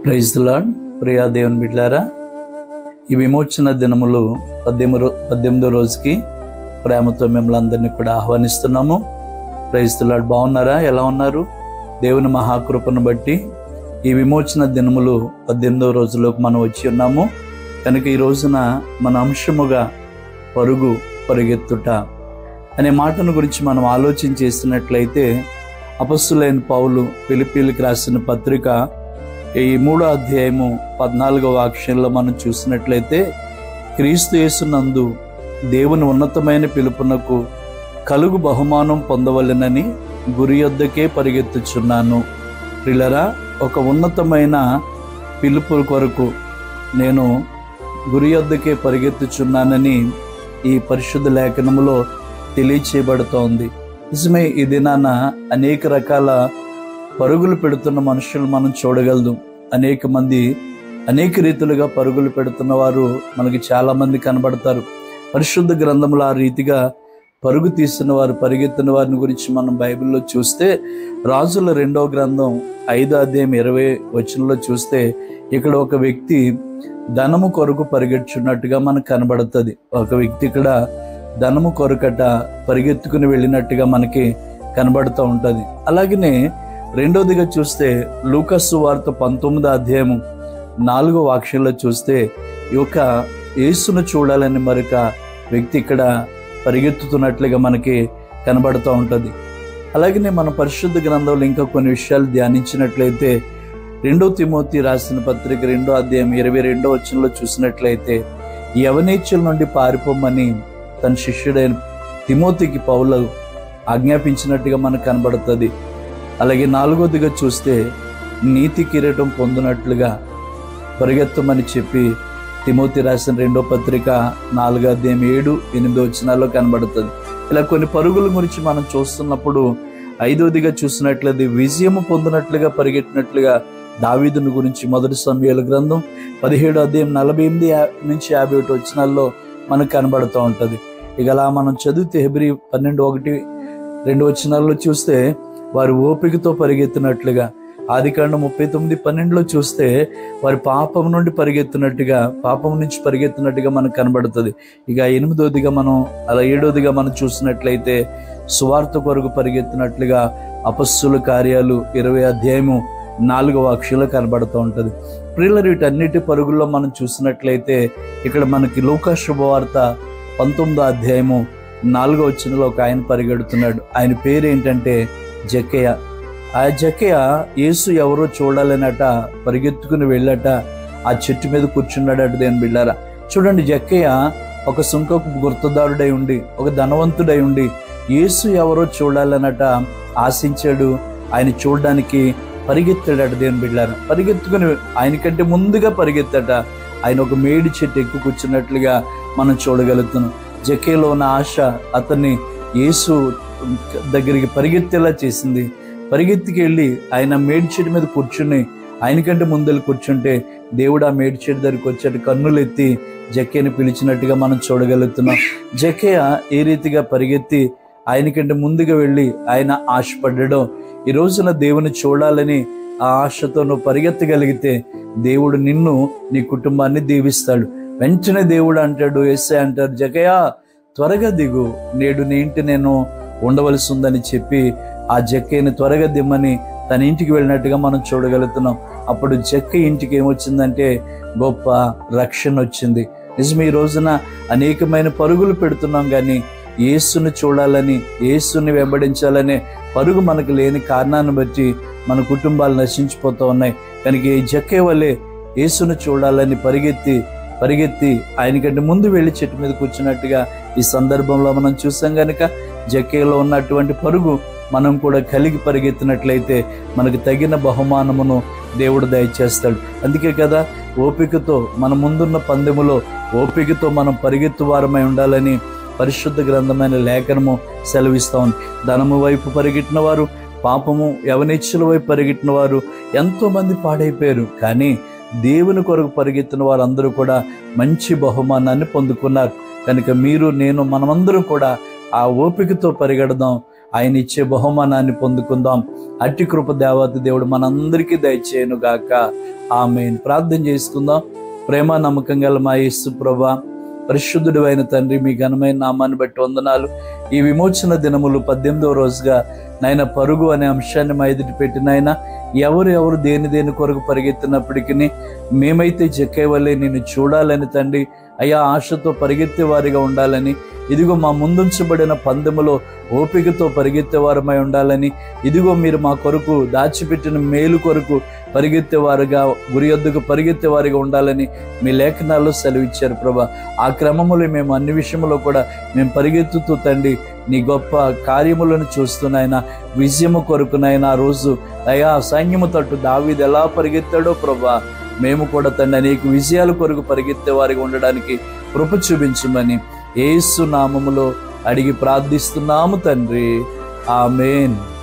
praise lord Priya దేవుని బిడ్లారా ఈ విమోచన దినములు పద్దెనిమిది రో పద్దెనిమిదో రోజుకి ప్రేమతో మిమ్మల్ని అందరినీ కూడా ఆహ్వానిస్తున్నాము ప్రైజ్ లాడ్ బాగున్నారా ఎలా ఉన్నారు దేవుని మహాకృపను బట్టి ఈ విమోచన దినములు పద్దెనిమిదవ రోజులోకి మనం వచ్చి ఉన్నాము కనుక ఈ రోజున మన అంశముగా పరుగు పరుగెత్తుట అనే మాటను గురించి మనం ఆలోచన చేసినట్లయితే అపస్సులైన పౌలు పిలిపిలికి రాసిన పత్రిక ఈ మూడో అధ్యాయము పద్నాలుగో వాక్యంలో మనం చూసినట్లయితే క్రీస్తు యేసునందు దేవుని ఉన్నతమైన పిలుపునకు కలుగు బహుమానం పొందవలెనని గురి యొద్దకే పరిగెత్తుచున్నాను ప్రిలరా ఒక ఉన్నతమైన పిలుపు కొరకు నేను గురి యొద్దకే పరిగెత్తుచున్నానని ఈ పరిశుద్ధ లేఖనములో తెలియచేయబడుతోంది నిజమే ఈ దినాన అనేక రకాల పరుగులు పెడుతున్న మనుషులు మనం చూడగలదు అనేక మంది అనేక రీతులుగా పరుగులు పెడుతున్న వారు మనకి చాలా మంది కనబడతారు పరిశుద్ధ గ్రంథములు ఆ రీతిగా పరుగు తీస్తున్న వారు పరిగెత్తిన వారిని గురించి మనం బైబిల్లో చూస్తే రాజుల రెండవ గ్రంథం ఐదో అధ్యాయం ఇరవై వచనంలో చూస్తే ఇక్కడ ఒక వ్యక్తి ధనము కొరకు పరిగెట్టుచున్నట్టుగా మనకు కనబడుతుంది ఒక వ్యక్తి ఇక్కడ ధనము కొరకట పరిగెత్తుకుని వెళ్ళినట్టుగా మనకి కనబడుతూ ఉంటుంది అలాగనే రెండోదిగా చూస్తే లూకస్సు వార్త పంతొమ్మిదో అధ్యాయము నాలుగో వాక్యంలో చూస్తే ఈ యొక్క యేసును చూడాలని మరొక వ్యక్తి ఇక్కడ పరిగెత్తుతున్నట్లుగా మనకి కనబడుతూ ఉంటుంది అలాగనే మన పరిశుద్ధ గ్రంథంలో ఇంకా కొన్ని విషయాలు ధ్యానించినట్లయితే రెండో తిమోతి రాసిన పత్రిక రెండో అధ్యాయం ఇరవై రెండో వచనంలో చూసినట్లయితే యవనేచ్చుల నుండి పారిపోమని తన శిష్యుడైన తిమోతికి పౌలు ఆజ్ఞాపించినట్టుగా మనకు కనబడుతుంది అలాగే నాలుగోదిగా చూస్తే నీతి కిరీటం పొందినట్లుగా పరిగెత్తమని చెప్పి తిమోతి రాసిన రెండో పత్రిక నాలుగో అధ్యాయం ఏడు ఎనిమిదో వచనాల్లో కనబడుతుంది ఇలా కొన్ని పరుగుల గురించి మనం చూస్తున్నప్పుడు ఐదోదిగా చూసినట్లయితే విజయము పొందినట్లుగా పరిగెట్టినట్లుగా దావీదుని గురించి మొదటి సమయాల గ్రంథం పదిహేడు అధ్యాయం నలభై ఎనిమిది యా- నుంచి యాభై ఒకటి వచనాల్లో మనకు కనబడుతూ ఉంటుంది ఇక అలా మనం చదివితే హెబ్రి పన్నెండు ఒకటి రెండు వచనాల్లో చూస్తే వారు ఓపికతో పరిగెత్తినట్లుగా ఆదికాండం ముప్పై తొమ్మిది పన్నెండులో చూస్తే వారి పాపం నుండి పరిగెత్తినట్టుగా పాపం నుంచి పరిగెత్తినట్టుగా మనకు కనబడుతుంది ఇక ఎనిమిదోదిగా మనం అలా ఏడోదిగా మనం చూసినట్లయితే సువార్త కొరకు పరిగెత్తినట్లుగా అపస్సుల కార్యాలు ఇరవై అధ్యాయము నాలుగవ అక్షలో కనబడుతూ ఉంటుంది ప్రియులరు వీటన్నిటి పరుగుల్లో మనం చూసినట్లయితే ఇక్కడ మనకి లూకా శుభవార్త పంతొమ్మిదో అధ్యాయము నాలుగో వచ్చినలో ఒక ఆయన పరిగెడుతున్నాడు ఆయన పేరు ఏంటంటే జక్కయ్య ఆ జక్కయ్య యేసు ఎవరో చూడాలనట పరిగెత్తుకుని వెళ్ళట ఆ చెట్టు మీద కూర్చున్నాడట దేని బిళ్ళారా చూడండి జక్కయ్య ఒక సుంకపు గుర్తుదారుడై ఉండి ఒక ధనవంతుడై ఉండి యేసు ఎవరో చూడాలనట ఆశించాడు ఆయన చూడడానికి పరిగెత్తాడట దేని బిళ్ళారా పరిగెత్తుకుని ఆయనకంటే ముందుగా పరిగెత్తాట ఆయన ఒక మేడి చెట్టు ఎక్కువ కూర్చున్నట్లుగా మనం చూడగలుగుతున్నాం జకేలో ఉన్న ఆశ అతన్ని యేసు దగ్గరికి పరిగెత్తేలా చేసింది పరిగెత్తికి వెళ్ళి ఆయన మేడి చెట్టు మీద కూర్చుని ఆయనకంటే ముందెళ్ళి కూర్చుంటే దేవుడు ఆ మేడి చెట్టు దగ్గరికి వచ్చాడు కన్నులు ఎత్తి జక్కయ్యని పిలిచినట్టుగా మనం చూడగలుగుతున్నాం జక్కయ్య ఏ రీతిగా పరిగెత్తి ఆయనకంటే ముందుగా వెళ్ళి ఆయన ఆశపడ్డడం ఈ రోజున దేవుని చూడాలని ఆ ఆశతో నువ్వు పరిగెత్తగలిగితే దేవుడు నిన్ను నీ కుటుంబాన్ని దీవిస్తాడు వెంటనే దేవుడు అంటాడు ఎస్ఐ అంటారు జకయ్య త్వరగా దిగు నేడు నీ ఇంటి నేను ఉండవలసి ఉందని చెప్పి ఆ జక్కయ్యని త్వరగా దిమ్మని తన ఇంటికి వెళ్ళినట్టుగా మనం చూడగలుగుతున్నాం అప్పుడు జక్క ఇంటికి ఏమొచ్చిందంటే గొప్ప రక్షణ వచ్చింది నిజం ఈ రోజున అనేకమైన పరుగులు పెడుతున్నాం కానీ యేసుని చూడాలని యేసుని వెంబడించాలనే పరుగు మనకు లేని కారణాన్ని బట్టి మన కుటుంబాలు నశించిపోతూ ఉన్నాయి కనుక ఈ జక్కే వల్లే యేసును చూడాలని పరిగెత్తి పరిగెత్తి ఆయనకంటే ముందు వెళ్ళి చెట్టు మీద కూర్చున్నట్టుగా ఈ సందర్భంలో మనం చూసాం కనుక జక్కేలో ఉన్నటువంటి పరుగు మనం కూడా కలిగి పరిగెత్తినట్లయితే మనకు తగిన బహుమానమును దేవుడు దయచేస్తాడు అందుకే కదా ఓపికతో మన ముందున్న పందెములో ఓపికతో మనం పరిగెత్తు వారమై ఉండాలని పరిశుద్ధ గ్రంథమైన లేఖనము సెలవిస్తా ఉంది ధనము వైపు పరిగెట్టిన వారు పాపము యవనిచ్చుల వైపు పరిగెట్టిన వారు ఎంతో మంది పాడైపోయారు కానీ దేవుని కొరకు పరిగెత్తిన వారందరూ కూడా మంచి బహుమానాన్ని పొందుకున్నారు కనుక మీరు నేను మనమందరం కూడా ఆ ఓపికతో పరిగెడదాం ఆయన ఇచ్చే బహుమానాన్ని పొందుకుందాం అట్టి కృప దేవత దేవుడు మనందరికీ దయచేయను గాక ఆమెన్ ప్రార్థన చేసుకుందాం ప్రేమ నమ్మకం గల మా యేసు ప్రభా పరిశుద్ధుడు అయిన తండ్రి మీ ఘనమైన నామాన్ని బట్టి వందనాలు ఈ విమోచన దినములు పద్దెనిమిదవ రోజుగా నాయన పరుగు అనే అంశాన్ని మా ఎదుటి పెట్టినాయన ఎవరు ఎవరు దేని దేని కొరకు పరిగెత్తినప్పటికీ మేమైతే చెక్కే వల్లే నిన్ను చూడాలని తండ్రి అయ్యా ఆశతో పరిగెత్తే వారిగా ఉండాలని ఇదిగో మా ముందుంచబడిన పందెములో ఓపికతో పరిగెత్తేవారమై ఉండాలని ఇదిగో మీరు మా కొరకు దాచిపెట్టిన మేలు కొరకు పరిగెత్తేవారుగా గురి వద్దకు పరిగెత్తేవారిగా ఉండాలని మీ లేఖనాల్లో సెలవిచ్చారు ప్రభా ఆ క్రమములో మేము అన్ని విషయంలో కూడా మేము పరిగెత్తుతూ తండ్రి నీ గొప్ప కార్యములను చూస్తున్నాయన విజయము కొరకునైనా ఆ రోజు అయా సైన్యము తట్టు దావీది ఎలా పరిగెత్తాడో ప్రభా మేము కూడా తండ్రి అనేక విజయాల కొరకు పరిగెత్తే వారిగా ఉండడానికి కృప చూపించమని ఏసు నామములో అడిగి ప్రార్థిస్తున్నాము తండ్రి ఆమెన్